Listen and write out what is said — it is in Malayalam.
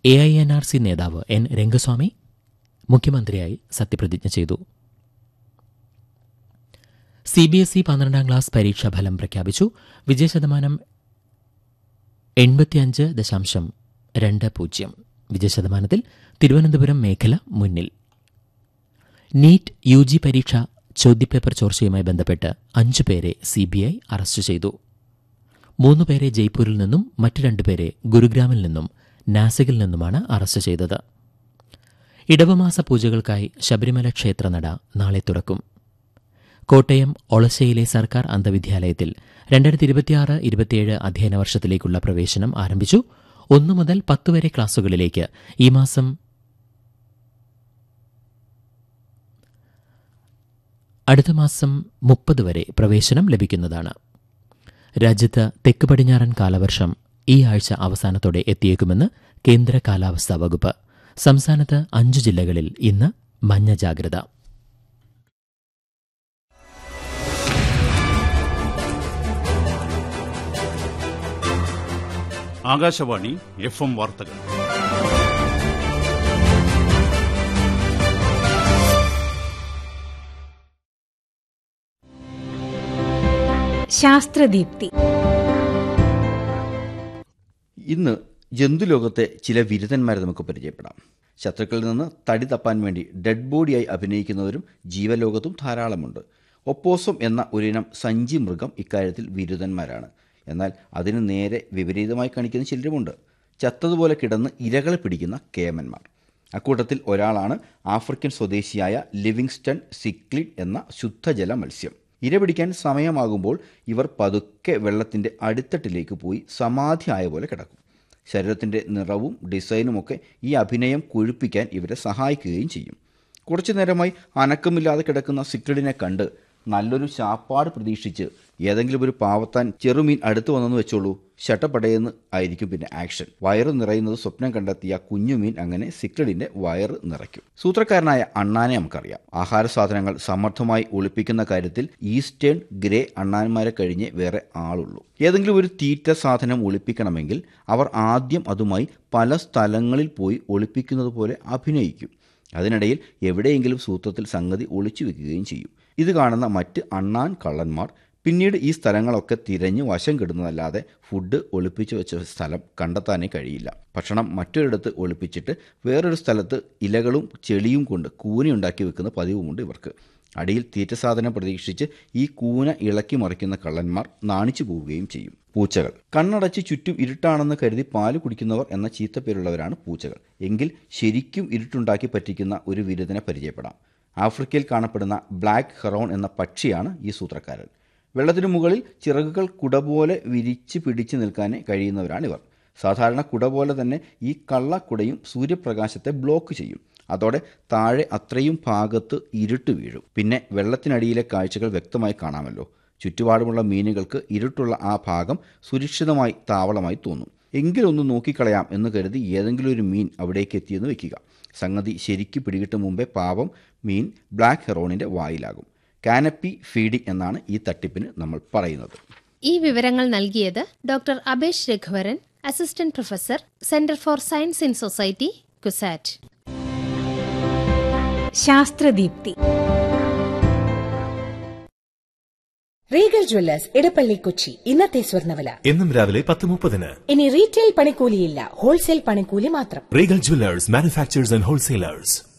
A I N R C നേതാവ് എൻ രംഗസ്വാമി മുഖ്യമന്ത്രിയായി സത്യപ്രതിജ്ഞ ചെയ്തു സി ബി എസ് ഇ പന്ത്രണ്ടാം ക്ലാസ് പരീക്ഷാ ഫലം പ്രഖ്യാപിച്ചു വിജയശതമാനം എൺപത്തിയഞ്ച് ദശാംശം രണ്ട് പൂജ്യം വിജയശതമാനത്തിൽ തിരുവനന്തപുരം മേഖല മുന്നിൽ നീറ്റ് യു ജി പരീക്ഷ ചോദ്യപേപ്പർ ചോർച്ചയുമായി ബന്ധപ്പെട്ട് അഞ്ചു പേരെ സി ബി ഐ അറസ്റ്റ് ചെയ്തു മൂന്ന് പേരെ ജയ്പൂരിൽ നിന്നും മറ്റു രണ്ടുപേരെ ഗുരുഗ്രാമിൽ നിന്നും നാസിക്കിൽ നിന്നുമാണ് അറസ്റ്റ് ചെയ്തത് ഇടവമാസ പൂജകൾക്കായി ശബരിമല ക്ഷേത്രനട നാളെ തുറക്കും കോട്ടയം ഒളശ്ശയിലെ സർക്കാർ അന്ധവിദ്യാലയത്തിൽ രണ്ടായിരത്തി ഇരുപത്തിയാറ് ഇരുപത്തിയേഴ് അധ്യയന വർഷത്തിലേക്കുള്ള പ്രവേശനം ആരംഭിച്ചു ഒന്നു മുതൽ പത്ത് വരെ ക്ലാസുകളിലേക്ക് ഈ മാസം അടുത്ത മാസം മുപ്പത് വരെ പ്രവേശനം ലഭിക്കുന്നതാണ് രാജ്യത്ത് തെക്ക് പടിഞ്ഞാറൻ കാലവർഷം ഈ ആഴ്ച അവസാനത്തോടെ എത്തിയേക്കുമെന്ന് കേന്ദ്ര കാലാവസ്ഥാ വകുപ്പ് സംസ്ഥാനത്ത് അഞ്ചു ജില്ലകളിൽ ഇന്ന് മഞ്ഞ ജാഗ്രത ആകാശവാണി എഫ് എം വാർത്തകൾ ശാസ്ത്രദീപ്തി ഇന്ന് ജന്തുലോകത്തെ ചില വിരുദ്ധന്മാരെ നമുക്ക് പരിചയപ്പെടാം ശത്രുക്കളിൽ നിന്ന് തടി തപ്പാൻ വേണ്ടി ഡെഡ് ബോഡിയായി അഭിനയിക്കുന്നവരും ജീവലോകത്തും ധാരാളമുണ്ട് ഒപ്പോസം എന്ന ഒരിനം സഞ്ചി മൃഗം ഇക്കാര്യത്തിൽ വിരുദ്ധന്മാരാണ് എന്നാൽ അതിന് നേരെ വിപരീതമായി കാണിക്കുന്ന ചിലരുമുണ്ട് ചത്തതുപോലെ കിടന്ന് ഇരകളെ പിടിക്കുന്ന കേമന്മാർ അക്കൂട്ടത്തിൽ ഒരാളാണ് ആഫ്രിക്കൻ സ്വദേശിയായ ലിവിങ്സ്റ്റൺ സിക്ലിഡ് എന്ന ശുദ്ധജല മത്സ്യം ഇര പിടിക്കാൻ സമയമാകുമ്പോൾ ഇവർ പതുക്കെ വെള്ളത്തിൻ്റെ അടിത്തട്ടിലേക്ക് പോയി സമാധി ആയ പോലെ കിടക്കും ശരീരത്തിൻ്റെ നിറവും ഡിസൈനുമൊക്കെ ഈ അഭിനയം കൊഴുപ്പിക്കാൻ ഇവരെ സഹായിക്കുകയും ചെയ്യും കുറച്ചു നേരമായി അനക്കമില്ലാതെ കിടക്കുന്ന സിക്ലിഡിനെ കണ്ട് നല്ലൊരു ശാപ്പാട് പ്രതീക്ഷിച്ച് ഏതെങ്കിലും ഒരു പാവത്താൻ ചെറുമീൻ അടുത്ത് വന്നെന്ന് വെച്ചോളൂ ശട്ടപ്പടയെന്ന് ആയിരിക്കും പിന്നെ ആക്ഷൻ വയറ് നിറയുന്നത് സ്വപ്നം കണ്ടെത്തിയ കുഞ്ഞുമീൻ അങ്ങനെ സിക്ലിഡിന്റെ വയറ് നിറയ്ക്കും സൂത്രക്കാരനായ അണ്ണാനെ നമുക്കറിയാം ആഹാര സാധനങ്ങൾ സമർത്ഥമായി ഒളിപ്പിക്കുന്ന കാര്യത്തിൽ ഈസ്റ്റേൺ ഗ്രേ അണ്ണാന്മാരെ കഴിഞ്ഞേ വേറെ ആളുള്ളൂ ഏതെങ്കിലും ഒരു തീറ്റ സാധനം ഒളിപ്പിക്കണമെങ്കിൽ അവർ ആദ്യം അതുമായി പല സ്ഥലങ്ങളിൽ പോയി ഒളിപ്പിക്കുന്നത് പോലെ അഭിനയിക്കും അതിനിടയിൽ എവിടെയെങ്കിലും സൂത്രത്തിൽ സംഗതി ഒളിച്ചു വെക്കുകയും ചെയ്യും ഇത് കാണുന്ന മറ്റ് അണ്ണാൻ കള്ളന്മാർ പിന്നീട് ഈ സ്ഥലങ്ങളൊക്കെ തിരഞ്ഞ് വശം കിടുന്നതല്ലാതെ ഫുഡ് ഒളിപ്പിച്ചു വെച്ച സ്ഥലം കണ്ടെത്താനേ കഴിയില്ല ഭക്ഷണം മറ്റൊരിടത്ത് ഒളിപ്പിച്ചിട്ട് വേറൊരു സ്ഥലത്ത് ഇലകളും ചെളിയും കൊണ്ട് കൂനയുണ്ടാക്കി വെക്കുന്ന പതിവുമുണ്ട് ഇവർക്ക് അടിയിൽ തീറ്റ സാധനം പ്രതീക്ഷിച്ച് ഈ കൂന ഇളക്കി മറിക്കുന്ന കള്ളന്മാർ നാണിച്ചു പോവുകയും ചെയ്യും പൂച്ചകൾ കണ്ണടച്ച് ചുറ്റും ഇരുട്ടാണെന്ന് കരുതി പാല് കുടിക്കുന്നവർ എന്ന ചീത്തപ്പേരുള്ളവരാണ് പൂച്ചകൾ എങ്കിൽ ശരിക്കും ഇരുട്ടുണ്ടാക്കി പറ്റിക്കുന്ന ഒരു വിരുദ്ധനെ പരിചയപ്പെടാം ആഫ്രിക്കയിൽ കാണപ്പെടുന്ന ബ്ലാക്ക് ഹെറോൺ എന്ന പക്ഷിയാണ് ഈ സൂത്രക്കാരൻ വെള്ളത്തിനു മുകളിൽ ചിറകുകൾ കുട പോലെ വിരിച്ച് പിടിച്ചു നിൽക്കാനേ കഴിയുന്നവരാണിവർ സാധാരണ കുട പോലെ തന്നെ ഈ കള്ളക്കുടയും സൂര്യപ്രകാശത്തെ ബ്ലോക്ക് ചെയ്യും അതോടെ താഴെ അത്രയും ഭാഗത്ത് ഇരുട്ട് വീഴും പിന്നെ വെള്ളത്തിനടിയിലെ കാഴ്ചകൾ വ്യക്തമായി കാണാമല്ലോ ചുറ്റുപാടുമുള്ള മീനുകൾക്ക് ഇരുട്ടുള്ള ആ ഭാഗം സുരക്ഷിതമായി താവളമായി തോന്നും എങ്കിലൊന്ന് നോക്കിക്കളയാം എന്ന് കരുതി ഏതെങ്കിലും ഒരു മീൻ അവിടേക്ക് എത്തിയെന്ന് വെക്കുക സംഗതി ശരിക്ക് പിടികിട്ടും മുമ്പേ പാവം മീൻ ബ്ലാക്ക് ഹെറോണിൻ്റെ വായിലാകും കാനപ്പി ഫീഡിംഗ് എന്നാണ് ഈ തട്ടിപ്പിന് നമ്മൾ പറയുന്നത് ഈ വിവരങ്ങൾ നൽകിയത് doctor Abesh Raghuvaran assistant professor centre for science in society Cusat Sasthradeepthi Regal jewellers Edappally Kochi ഇന്നത്തെ സ്വർണ്ണവില എന്നും രാവിലെ പത്ത് മുപ്പതിന് ഇനി റീറ്റെയിൽ പണിക്കൂലിയില്ല ഹോൾസെയിൽ പണിക്കൂലി മാത്രം Regal jewellers manufacturers and wholesalers